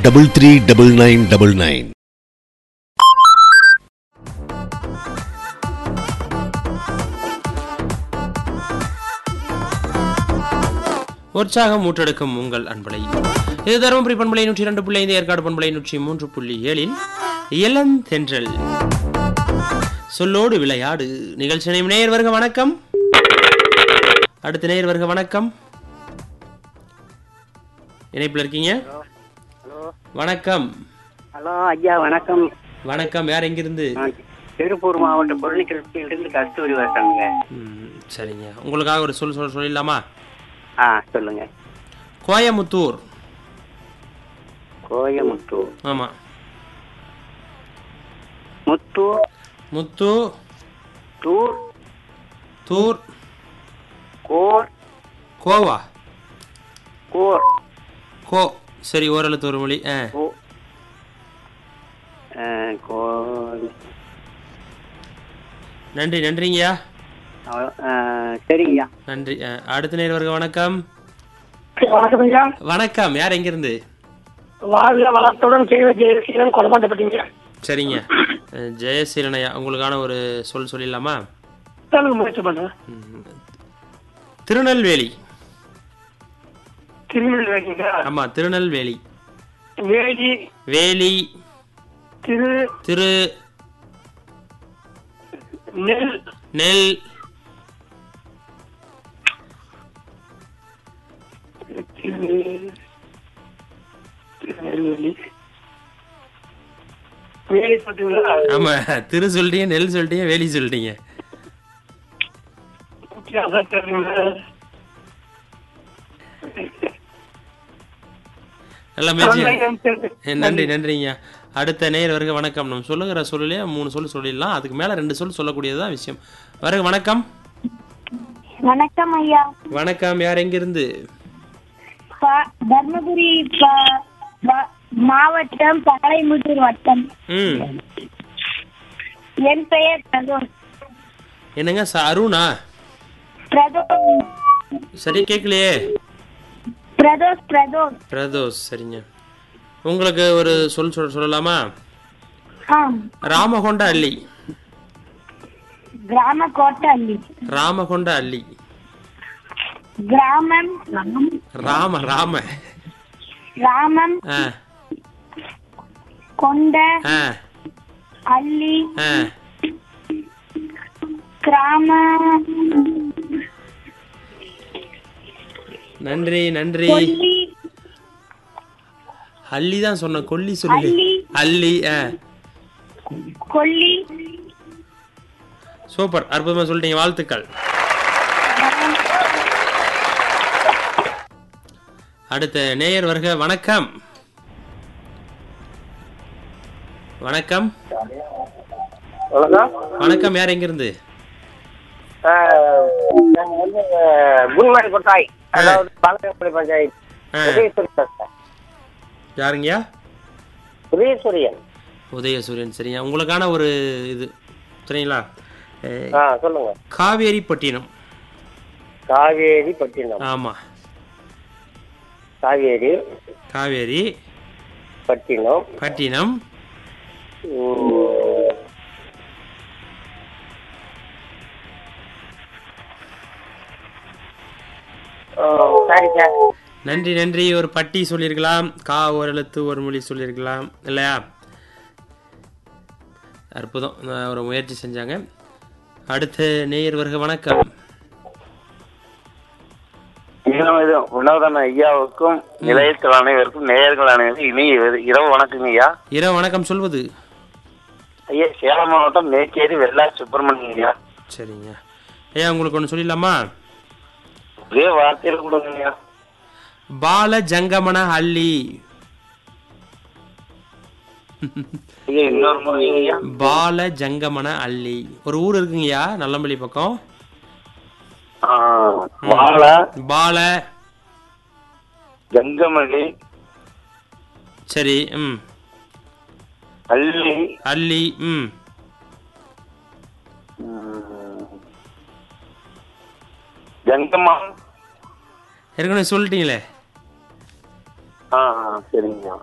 Double three double nine double nine உற்சாகம் ஊற்றெடுக்கும் உங்கள் அன்பலை இது தருமபுரி பண்பலை நூற்றி இரண்டு புள்ளி ஐந்து ஏற்காடு பண்பலை நூற்றி மூன்று புள்ளி ஏழில் இளந்தென்றல் சொல்லோடு விளையாடு நிகழ்ச்சி நேயம் நேயர் வருக வணக்கம் அடுத்த நேயர் வருக வணக்கம் இணைப்பில் இருக்கீங்க ஹலோ வணக்கம் ஹலோ ஐயா வணக்கம் வணக்கம் யார் எங்கிருந்து நான் திருப்பூர் மாவட்டம் பொருளிக்கல்பியிலிருந்து கஸ்தூரி பேசுறேங்க ம், சரிங்க உங்களுக்காக ஒரு சொல் சொல் சொல்லிடலாமா ஆ சொல்லுங்க கோயமுத்தூர் கோயமுத்தூர் ஆமாம் முத்தூர் முத்து தூர் தூர் கோர் கோவா கோர் கோ சரி ஓரெழுத்து ஒரு மொழி ஆ கோ ஆ, கோர் நன்றி நன்றிங்கய்யா அவ்வளோ- ஆ, சரிங்கய்யா நன்றி ஆ, அடுத்த நேர் வருக வணக்கம் வணக்கம் ஐயா வணக்கம் யார் எங்கிருந்து வாழ்க வளத்துடன் செய்வ ஜெயசீலன் கொலமாட்டப்பட்டீங்க சரிங்க அஹ், ஜெயசீலனையா உங்களுக்கான ஒரு சொல் சொல்லிடலாமா சொல்லுங்க முயற்சி பண்றேன் ம். திருநெல்வேலி திருநெல்வேலிங்க ஆமா திருநெல்வேலி வேலி வேலி திரு திரு நெல் நெல் திரு திருநெல்வேலி வேலி பார்த்தீங்களா ஆமா திரு சொல்லிட்டீங்க நெல் சொல்லிட்டீங்க வேலி சொல்லிட்டீங்க அதான் தெரியுங்களா நல்ல முயற்சி தெரியுது. அஹ், நன்றி நன்றிங்க அடுத்த நேர் வருக வணக்கம் நம்ம சொல்லுகிற சொல்லிலே மூணு சொல் சொல்லிடலாம் அதுக்கு மேல ரெண்டு சொல் சொல்லக்கூடியதுதான் விஷயம் வருக வணக்கம் வணக்கம் ஐயா வணக்கம் யார் எங்கிருந்து ப- தர்மபுரி ப- ப- மாவட்டம் பாளையமுத்தூர் வட்டம் ம் என் பெயர் பிரதோஷ் என்னங்க ச- அருணா பிரதோஷ் சரி கேட்கலையே பிரதோஷ் பிரதோஷ் பிரதோஷ் சரிங்க உங்களுக்கு ஒரு சொல் சொல் சொல்லலாமா ஆம் ராமகொண்ட அள்ளி கிராம கோட்டை அள்ளி ராமகொண்ட அள்ளி கிராமம் ராம ராம ராமம் ஆ கொண்ட ஆ அள்ளி ஆ கிராம நன்றி நன்றி கொல்லி அள்ளி தான் சொன்ன கொல்லி சொல்லி அள்ளி. அள்ளி ஆ கொல்லி சூப்பர் அற்புதமா சொல்லிட்டீங்க வாழ்த்துக்கள் அடுத்த நேயர் வருக வணக்கம் வணக்கம் வணக்கம் வணக்கம் யார் எங்கிருந்து நாங்கள் வந்து குருமாரி கொட்டாய் அதாவது பாலகப்பள்ளி பஞ்சாயத்து ஆ. உதயசூரியன் பேசுறேன். யாருங்கய்யா உதயசூரியன் உதயசூரியன் சரிங்க உங்களுக்கான ஒரு இது சரிங்களா அஹ், ஆ சொல்லுங்க காவேரிப்பட்டினம் காவேரி பட்டினம் ஆமா காவேரி காவேரி பட்டினம் பட்டினம் உம், ஓ, சரி சார் நன்றி நன்றி ஒரு பட்டி சொல்லியிருக்கலாம் கா ஒரு எழுத்து ஒரு மொழி சொல்லியிருக்கலாம் இல்லையா அற்புதம் நான் ஒரு முயற்சி செஞ்சாங்க அடுத்த நேயர் வருக வணக்கம் இது வினோதன ஐயாவுக்கும் நிலையத்தில் அனைவருக்கும் நேயர்கள் அனைவருக்கும் இனி இர- இரவு வணக்கங்க ஐயா இரவு வணக்கம் சொல்வது ஐயா சேலம் மாவட்டம் மேச்சேரி வெள்ளா சுப்பிரமணியம் ஐயா சரிங்க ஐயா உங்களுக்கு ஒன்று சொல்லிடலாமா ஒரே வார்த்தையில கொடுங்க ஐயா பால ஜங்கமன அள்ளி ஐயா இன்னொரு முறை ஐயா பால ஜங்கமன அள்ளி ஒரு ஊர் இருக்குங்கய்யா நல்லம்பள்ளி பக்கம் ஆ, வாழ பால ஜங்கமணி சரி ம் அள்ளி அள்ளி ம் உம், ஜங்கமா ஏற்கனவே சொல்லிட்டீங்களே ஆ ஆ, சரிங்க